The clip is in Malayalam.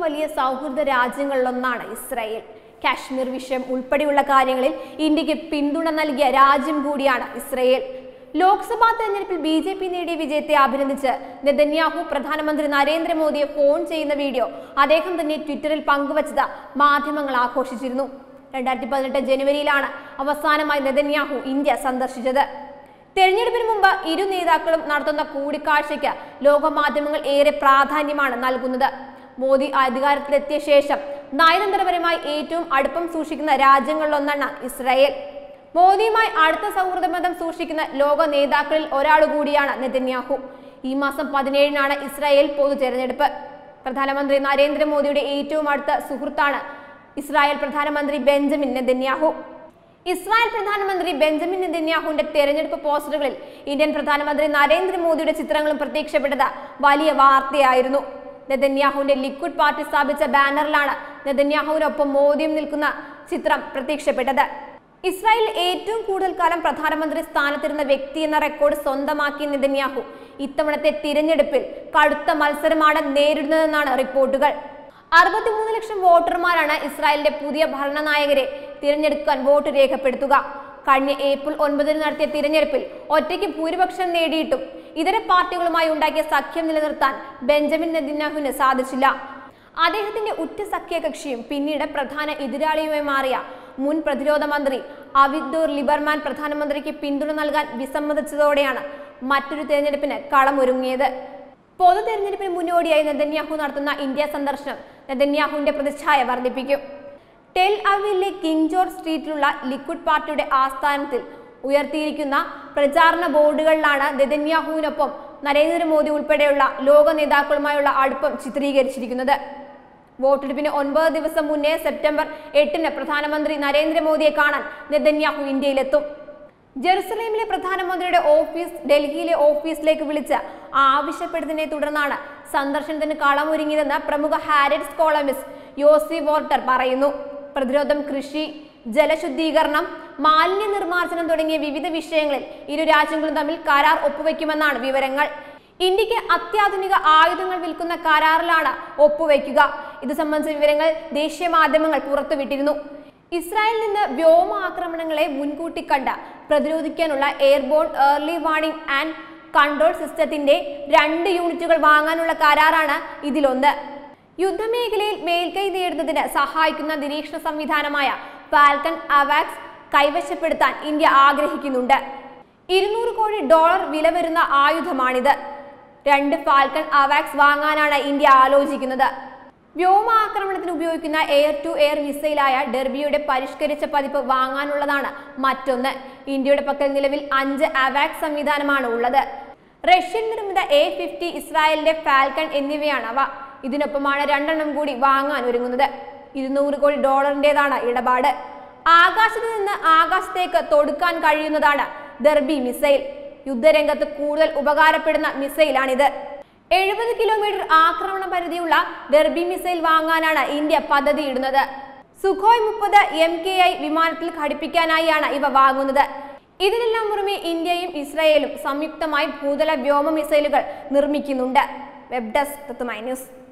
വലിയ സൗഹൃദ രാജ്യങ്ങളിലൊന്നാണ് ഇസ്രായേൽ കാശ്മീർ വിഷയം ഉൾപ്പെടെയുള്ള കാര്യങ്ങളിൽ ഇന്ത്യക്ക് പിന്തുണ നൽകിയ രാജ്യം കൂടിയാണ് ഇസ്രായേൽ ലോക്സഭാ തെരഞ്ഞെടുപ്പിൽ ബി ജെ പി നേടിയ വിജയത്തെ അഭിനന്ദിച്ച് നെതന്യാഹു പ്രധാനമന്ത്രി നരേന്ദ്രമോദിയെ ഫോൺ ചെയ്യുന്ന വീഡിയോ അദ്ദേഹം തന്നെ ട്വിറ്ററിൽ പങ്കുവച്ചത് മാധ്യമങ്ങൾ ആഘോഷിച്ചിരുന്നു രണ്ടായിരത്തി പതിനെട്ട് ജനുവരിയിലാണ് അവസാനമായി നെതന്യാഹു ഇന്ത്യ സന്ദർശിച്ചത് തെരഞ്ഞെടുപ്പിന് മുമ്പ് ഇരു നേതാക്കളും നടത്തുന്ന കൂടിക്കാഴ്ചയ്ക്ക് ലോകമാധ്യമങ്ങൾ ഏറെ പ്രാധാന്യമാണ് നൽകുന്നത് മോദി അധികാരത്തിലെത്തിയ ശേഷം നയതന്ത്രപരമായി ഏറ്റവും അടുപ്പം സൂക്ഷിക്കുന്ന രാജ്യങ്ങളിലൊന്നാണ് ഇസ്രായേൽ മോദിയുമായി അടുത്ത സൗഹൃദ ബന്ധം സൂക്ഷിക്കുന്ന ലോക നേതാക്കളിൽ ഒരാൾ കൂടിയാണ് നെതന്യാഹു ഈ മാസം പതിനേഴിനാണ് ഇസ്രായേൽ പൊതു തെരഞ്ഞെടുപ്പ് പ്രധാനമന്ത്രി നരേന്ദ്രമോദിയുടെ ഏറ്റവും അടുത്ത സുഹൃത്താണ് ഇസ്രായേൽ പ്രധാനമന്ത്രി ബെഞ്ചമിൻ നെതന്യാഹു ഇസ്രായേൽ പ്രധാനമന്ത്രി ബെഞ്ചമിൻ നെതന്യാഹുവിന്റെ തെരഞ്ഞെടുപ്പ് പോസ്റ്ററുകളിൽ ഇന്ത്യൻ പ്രധാനമന്ത്രി നരേന്ദ്രമോദിയുടെ ചിത്രങ്ങളും പ്രത്യക്ഷപ്പെട്ടത് വലിയ വാർത്തയായിരുന്നു നെതന്യാഹുവിന്റെ ലിക്വിഡ് പാർട്ടി സ്ഥാപിച്ച ബാനറിലാണ് നെതന്യാഹുവിനൊപ്പം മോദിയും നിൽക്കുന്ന ചിത്രം പ്രത്യക്ഷപ്പെട്ടത് ഇസ്രായേലിൽ ഏറ്റവും കൂടുതൽ കാലം പ്രധാനമന്ത്രി സ്ഥാനത്തിരുന്ന വ്യക്തി എന്ന റെക്കോർഡ് സ്വന്തമാക്കിയ നെതന്യാഹു ഇത്തവണത്തെ തിരഞ്ഞെടുപ്പിൽ കടുത്ത മത്സരമാണ് നേരിടുന്നതെന്നാണ് റിപ്പോർട്ടുകൾ അറുപത്തിമൂന്ന് ലക്ഷം വോട്ടർമാരാണ് ഇസ്രായേലിന്റെ പുതിയ ഭരണനായകരെ തിരഞ്ഞെടുക്കാൻ വോട്ട് രേഖപ്പെടുത്തുക കഴിഞ്ഞ ഏപ്രിൽ ഒൻപതിന് നടത്തിയ തിരഞ്ഞെടുപ്പിൽ ഒറ്റയ്ക്ക് ഭൂരിപക്ഷം നേടിയിട്ടും ഇതര പാർട്ടികളുമായി ഉണ്ടാക്കിയ സഖ്യം നിലനിർത്താൻ ബെഞ്ചമിൻ നെതിന്യാഹുവിന് സാധിച്ചില്ല അദ്ദേഹത്തിന്റെ ഉറ്റ സഖ്യകക്ഷിയും പിന്നീട് പ്രധാന എതിരാളിയുമായി മാറിയ മുൻ പ്രതിരോധ മന്ത്രി അവിദ്ദൂർ ലിബർമാൻ പ്രധാനമന്ത്രിക്ക് പിന്തുണ നൽകാൻ വിസമ്മതിച്ചതോടെയാണ് മറ്റൊരു തെരഞ്ഞെടുപ്പിന് കളമൊരുങ്ങിയത് പൊതു തെരഞ്ഞെടുപ്പിന് മുന്നോടിയായി നെതന്യാഹു നടത്തുന്ന ഇന്ത്യ സന്ദർശനം നെതന്യാഹുവിന്റെ പ്രതിച്ഛായ വർദ്ധിപ്പിക്കും ടെൽ അവിലെ കിങ് ജോർജ് സ്ട്രീറ്റിലുള്ള ലിക്വിഡ് പാർട്ടിയുടെ ആസ്ഥാനത്തിൽ ഉയർത്തിയിരിക്കുന്ന പ്രചാരണ ബോർഡുകളിലാണ് നെതന്യാഹുവിനൊപ്പം നരേന്ദ്രമോദി ഉൾപ്പെടെയുള്ള ലോക നേതാക്കളുമായുള്ള അടുപ്പം ചിത്രീകരിച്ചിരിക്കുന്നത് വോട്ടെടുപ്പിന് ഒൻപത് ദിവസം മുന്നേ സെപ്റ്റംബർ എട്ടിന് പ്രധാനമന്ത്രി നരേന്ദ്രമോദിയെ കാണാൻ നെതന്യാഹു ഇന്ത്യയിലെത്തും ജെറുസലേമിലെ പ്രധാനമന്ത്രിയുടെ ഓഫീസ് ഡൽഹിയിലെ ഓഫീസിലേക്ക് വിളിച്ച് ആവശ്യപ്പെട്ടതിനെ തുടർന്നാണ് സന്ദർശനത്തിന് കളമൊരുങ്ങിയതെന്ന് പ്രമുഖ ഹാരിറ്റ്സ് കോളമിസ്റ്റ് യോസി വോർട്ടർ പറയുന്നു പ്രതിരോധം കൃഷി ജലശുദ്ധീകരണം മാലിന്യ നിർമ്മാർജ്ജനം തുടങ്ങിയ വിവിധ വിഷയങ്ങളിൽ ഇരു രാജ്യങ്ങളും തമ്മിൽ കരാർ ഒപ്പുവെക്കുമെന്നാണ് വിവരങ്ങൾ ഇന്ത്യക്ക് അത്യാധുനിക ആയുധങ്ങൾ വിൽക്കുന്ന കരാറിലാണ് ഒപ്പുവെക്കുക ഇത് സംബന്ധിച്ച വിവരങ്ങൾ ദേശീയ മാധ്യമങ്ങൾ പുറത്തുവിട്ടിരുന്നു ഇസ്രായേലിൽ നിന്ന് വ്യോമ ആക്രമണങ്ങളെ മുൻകൂട്ടി കണ്ട പ്രതിരോധിക്കാനുള്ള airborne early warning and control സിസ്റ്റത്തിന്റെ രണ്ട് യൂണിറ്റുകൾ വാങ്ങാനുള്ള കരാറാണ് ഇതിലൊന്ന് യുദ്ധമേഖലയിൽ മേൽക്കൈ നേടുന്നതിന് സഹായിക്കുന്ന നിരീക്ഷണ സംവിധാനമായ ഫാൽക്കൺ അവാക്സ് കൈവശപ്പെടുത്താൻ ഇന്ത്യ ആഗ്രഹിക്കുന്നുണ്ട് ഇരുന്നൂറ് കോടി ഡോളർ വില വരുന്ന ആയുധമാണിത് രണ്ട് ഫാൽക്കൺ അവാക്സ് വാങ്ങാനാണ് ഇന്ത്യ ആലോചിക്കുന്നത് വ്യോമാക്രമണത്തിന് ഉപയോഗിക്കുന്ന എയർ ടു എയർ മിസൈലായ ഡെർബിയുടെ പരിഷ്കരിച്ച പതിപ്പ് വാങ്ങാനുള്ളതാണ് മറ്റൊന്ന് ഇന്ത്യയുടെ പക്കൽ നിലവിൽ അഞ്ച് അവാക്സ് സംവിധാനമാണ് ഉള്ളത് റഷ്യൻ നിർമ്മിത എ ഫിഫ്റ്റി ഇസ്രായേലിന്റെ ഫാൽക്കൺ എന്നിവയാണ് അവ ഇതിനൊപ്പമാണ് രണ്ടെണ്ണം കൂടി വാങ്ങാൻ ഒരുങ്ങുന്നത് ഇരുന്നൂറ് കോടി ഡോളറിന്റേതാണ് ഇടപാട് ആകാശത്ത് നിന്ന് ആകാശത്തേക്ക് തൊടുക്കാൻ കഴിയുന്നതാണ് ദർബി മിസൈൽ യുദ്ധരംഗത്ത് കൂടുതൽ ഉപകാരപ്പെടുന്ന മിസൈലാണിത് എഴുപത് കിലോമീറ്റർ ആക്രമണ പരിധിയുള്ള ഡെർബി മിസൈൽ വാങ്ങാനാണ് ഇന്ത്യ പദ്ധതിയിടുന്നത് സുഖോയ് മുപ്പത് എം കെ ഐ വിമാനത്തിൽ ഘടിപ്പിക്കാനായാണ് ഇവ വാങ്ങുന്നത് ഇതിനെല്ലാം പുറമെ ഇന്ത്യയും ഇസ്രായേലും സംയുക്തമായി ഭൂതല വ്യോമ മിസൈലുകൾ നിർമ്മിക്കുന്നുണ്ട് വെബ് ഡെസ്ക് ന്യൂസ്